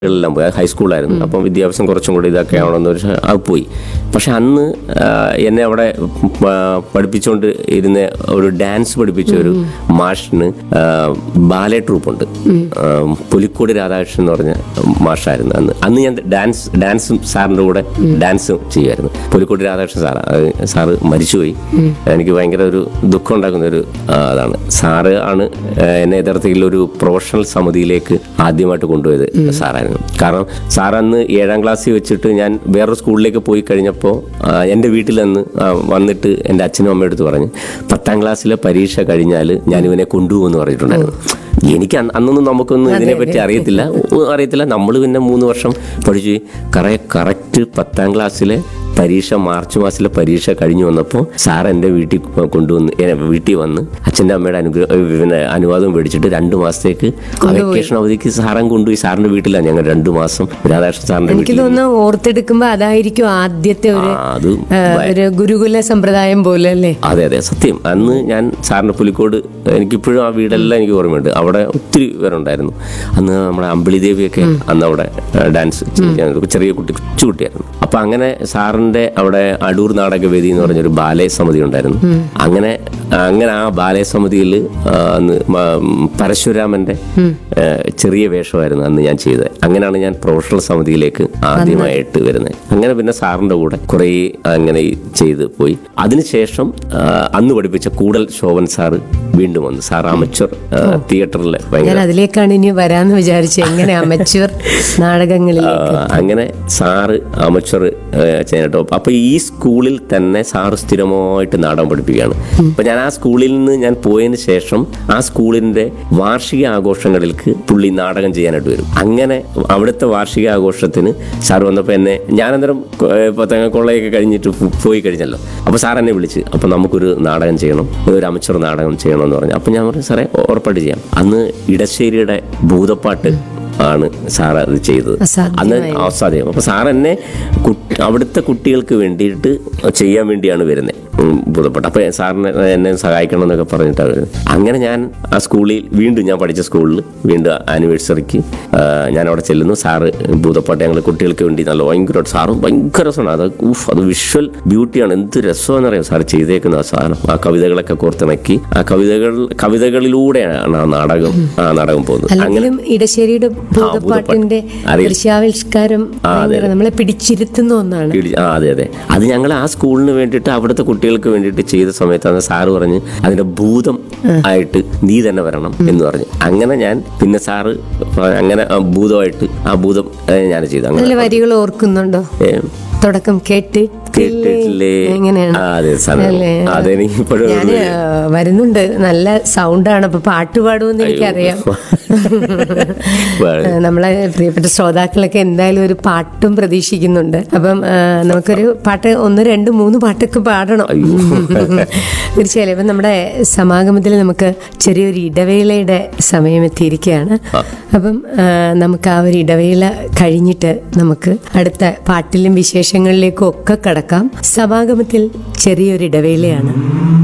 എല്ലാം പോയി അത് ഹൈസ്കൂളായിരുന്നു അപ്പം വിദ്യാഭ്യാസം കുറച്ചും കൂടി ഇതൊക്കെ ആവണമെന്ന് ഒരു അത് പോയി പക്ഷെ അന്ന് ആ, എന്നെ അവിടെ പ- പഠിപ്പിച്ചുകൊണ്ട് ഇരുന്ന ഒരു ഡാൻസ് പഠിപ്പിച്ച ഒരു മാഷിന് ആ, ബാലെ ട്രൂപ്പുണ്ട് ആ, പുലിക്കോട് രാധാകൃഷ്ണൻ എന്ന് പറഞ്ഞ മാഷായിരുന്നു അന്ന് അന്ന് ഞാൻ ഡാൻസ് ഡാൻസും സാറിൻ്റെ കൂടെ ഡാൻസും ചെയ്യുമായിരുന്നു പുലിക്കോട് രാധാകൃഷ്ണൻ സാറ് അത് സാറ് മരിച്ചുപോയി എനിക്ക് ഭയങ്കര ഒരു ദുഃഖം ഉണ്ടാക്കുന്ന ഒരു ആ, അതാണ് സാറ് ആണ് ആ, എന്നെ യഥാർത്ഥത്തിൽ ഒരു പ്രൊഫഷണൽ സമിതിയിലേക്ക് ആദ്യമായിട്ട് കൊണ്ടുപോയത് സാറായിരുന്നു കാരണം സാർ അന്ന് ഏഴാം ക്ലാസ്സിൽ വെച്ചിട്ട് ഞാൻ വേറൊരു സ്കൂളിലേക്ക് പോയി കഴിഞ്ഞപ്പോൾ എൻ്റെ വീട്ടിൽ നിന്ന് ആ, വന്നിട്ട് എൻ്റെ അച്ഛനും അമ്മയും എടുത്ത് പറഞ്ഞു പത്താം ക്ലാസ്സിലെ പരീക്ഷ കഴിഞ്ഞാൽ ഞാൻ ഇവനെ കൊണ്ടുപോകുമെന്ന് പറഞ്ഞിട്ടുണ്ടായിരുന്നു എനിക്ക് അന്ന് അന്നൊന്നും നമുക്കൊന്നും ഇതിനെപ്പറ്റി അറിയത്തില്ല ഒന്നും അറിയത്തില്ല നമ്മൾ പിന്നെ മൂന്ന് വർഷം പഠിച്ചു കറ കറക്റ്റ് പത്താം ക്ലാസ്സിലെ പരീക്ഷ മാർച്ച് മാസത്തിലെ പരീക്ഷ കഴിഞ്ഞു വന്നപ്പോൾ സാർ എൻ്റെ വീട്ടിൽ കൊ- കൊണ്ടുവന്ന് ഏ, വീട്ടിൽ വന്ന് അച്ഛൻ്റെ അമ്മയുടെ അനുഗ്രഹം പിന്നെ അനുവാദം മേടിച്ചിട്ട് രണ്ട് മാസത്തേക്ക് ആ വെക്കേഷൻ അവധിക്ക് സാറൻ കൊണ്ടുപോയി സാറിൻ്റെ വീട്ടിലാണ് ഞങ്ങൾ രണ്ട് മാസം രാധാകൃഷ്ണൻ സാറിൻ്റെ എനിക്ക് വീട്ടിൽ തോന്നുന്നു ഓർത്തെടുക്കുമ്പോ അതായിരിക്കും ആദ്യത്തെ ഒരു ആ, അത് ആ, ഒരു ഗുരുകുല സമ്പ്രദായം പോലെ അല്ലേ അതെ അതെ സത്യം അന്ന് ഞാൻ സാറിൻ്റെ പുലിക്കോട് എനിക്കിപ്പോഴും ആ വീടെല്ലാം എനിക്ക് ഓർമ്മയുണ്ട് അവിടെ ഒത്തിരി പേരുണ്ടായിരുന്നു അന്ന് നമ്മുടെ അമ്പിളി ദേവിയൊക്കെ അന്ന് അവിടെ ആ, ഡാൻസ് ചെയ്യാൻ ഒരു ചെറിയ കുട്ടി കൊച്ചു കുട്ടിയായിരുന്നു അപ്പൊ അങ്ങനെ സാറിന്റെ അവിടെ അടൂർ നാടകവേദി എന്ന് പറഞ്ഞൊരു ബാലയ സമിതി ഉണ്ടായിരുന്നു അങ്ങനെ അങ്ങനെ ആ ബാലയ സമിതിയിൽ അന്ന് മ- ഉം, പരശുരാമന്റെ ആ, ചെറിയ വേഷമായിരുന്നു അന്ന് ഞാൻ ചെയ്തത് അങ്ങനെയാണ് ഞാൻ പ്രൊഫഷണൽ സമിതിയിലേക്ക് ആദ്യമായിട്ട് വരുന്നത് അങ്ങനെ പിന്നെ സാറിന്റെ കൂടെ കുറേ അങ്ങനെ ചെയ്ത് പോയി അതിനുശേഷം ആ, അന്ന് പഠിപ്പിച്ച കൂടൽ ശോഭൻ സാറ് വീണ്ടും വന്നു സാർ അമച്ചർ തിയേറ്ററിലെ ഭയങ്കര ഞാൻ അതിലേക്കാണ് ഇനി വരാന്ന് വിചാരിച്ചത് എങ്ങനെ അമച്വർ നാടകങ്ങളിൽ ആ, അങ്ങനെ സാറ് അമച്ചർ ചെയ്യാനട്ടോ അപ്പൊ ഈ സ്കൂളിൽ തന്നെ സാറ് സ്ഥിരമായിട്ട് നാടകം പഠിപ്പിക്കുകയാണ് അപ്പൊ ഞാൻ ആ സ്കൂളിൽ നിന്ന് ഞാൻ പോയതിന് ശേഷം ആ സ്കൂളിന്റെ വാർഷിക ആഘോഷങ്ങളിലേക്ക് പുള്ളി നാടകം ചെയ്യാനായിട്ട് വരും അങ്ങനെ അവിടുത്തെ വാർഷിക ആഘോഷത്തിന് സാർ വന്നപ്പോൾ എന്നെ ഞാനന്നേരം പത്തങ്ങ കൊള്ളയൊക്കെ കഴിഞ്ഞിട്ട് പോ- പോയി കഴിഞ്ഞല്ലോ അപ്പൊ സാർ എന്നെ വിളിച്ച് അപ്പൊ നമുക്കൊരു നാടകം ചെയ്യണം ഒരു അമച്ചർ നാടകം ചെയ്യണം എന്ന് പറഞ്ഞു അപ്പൊ ഞാൻ പറഞ്ഞു സാറേ ഉറപ്പായിട്ട് ചെയ്യാം അന്ന് ഇടശ്ശേരിയുടെ ഭൂതപ്പാട്ട് ആണ് സാർ അത് ചെയ്തത് അന്ന് അസാധ്യം അപ്പൊ സാർ എന്നെ കുട്ടി- അവിടുത്തെ കുട്ടികൾക്ക് വേണ്ടിയിട്ട് ചെയ്യാൻ വേണ്ടിയാണ് വരുന്നത് ബോധപ്പെട്ട അപ്പൊ സാറിനെ എന്നെ സഹായിക്കണം എന്നൊക്കെ പറഞ്ഞിട്ടാണ് വരുന്നത് അങ്ങനെ ഞാൻ ആ സ്കൂളിൽ വീണ്ടും ഞാൻ പഠിച്ച സ്കൂളിൽ വീണ്ടും ആനിവേഴ്സറിക്ക് ഞാൻ അവിടെ ചെല്ലുന്നു സാറ് ഭൂതപ്പാട്ട് ഞങ്ങൾ കുട്ടികൾക്ക് വേണ്ടി നല്ല ഭയങ്കരമായിട്ട് സാറും ഭയങ്കര രസമാണ് അത് ഊഫ് അത് വിഷ്വൽ ബ്യൂട്ടിയാണ് എന്ത് രസമാണെന്ന് അറിയാം സാർ ചെയ്തേക്കുന്ന ആ സാധനം ആ കവിതകളൊക്കെ കോർത്തിണക്കി ആ കവിതകൾ കവിതകളിലൂടെയാണ് ആ നാടകം ആ നാടകം പോകുന്നത് അല്ലെങ്കിലും ഇടശ്ശേരിയുടെ ഭൂതപ്പാട്ടിന്റെ അറിയാം. ദൃശ്യാവിഷ്കാരം ഭയങ്കര നമ്മളെ പിടിച്ചിരുത്തുന്ന ഒന്നാണ് ഇടി- ആ അതെ അതെ അത് ഞങ്ങൾ ആ സ്കൂളിന് വേണ്ടിയിട്ട് അവിടുത്തെ കുട്ടികൾക്ക് വേണ്ടിയിട്ട് ചെയ്ത സമയത്താണ് സാറ് പറഞ്ഞ് അതിന്റെ ഭൂതം ആയിട്ട് നീ തന്നെ വരണം എന്ന് പറഞ്ഞു അങ്ങനെ ഞാൻ പിന്നെ സാറ് പ- അങ്ങനെ ആ ഭൂതമായിട്ട് ആ ഭൂതം ഞാൻ ചെയ്തു അങ്ങനെ നല്ല വരികൾ ഓർക്കുന്നുണ്ടോ ഏ, തുടക്കം കേട്ട് കേട്ടിട്ടില്ലേ എങ്ങനെയാണ് ആ, അതെ സാധനം അല്ലേ? അതെനിക്ക് ഇപ്പോഴും ഞാന് വരുന്നുണ്ട് നല്ല സൗണ്ടാണ് അപ്പൊ പാട്ട് പാടുമെന്ന് എനിക്കറിയാം പാ- നമ്മളെ പ്രിയപ്പെട്ട ശ്രോതാക്കളൊക്കെ എന്തായാലും ഒരു പാട്ടും പ്രതീക്ഷിക്കുന്നുണ്ട് അപ്പം ആ, നമുക്കൊരു പാട്ട് ഒന്ന് രണ്ട് മൂന്ന് പാട്ടൊക്കെ പാടണം തീർച്ചയായും ഇപ്പം നമ്മുടെ സമാഗമത്തിൽ നമുക്ക് ചെറിയൊരു ഇടവേളയുടെ സമയം എത്തിയിരിക്കുകയാണ് അപ്പം ആ, നമുക്ക് ആ ഒരു ഇടവേള കഴിഞ്ഞിട്ട് നമുക്ക് അടുത്ത പാട്ടിലും വിശേഷങ്ങളിലേക്കും ഒക്കെ കടക്കാം സമാഗമത്തിൽ ചെറിയൊരു ഇടവേളയാണ്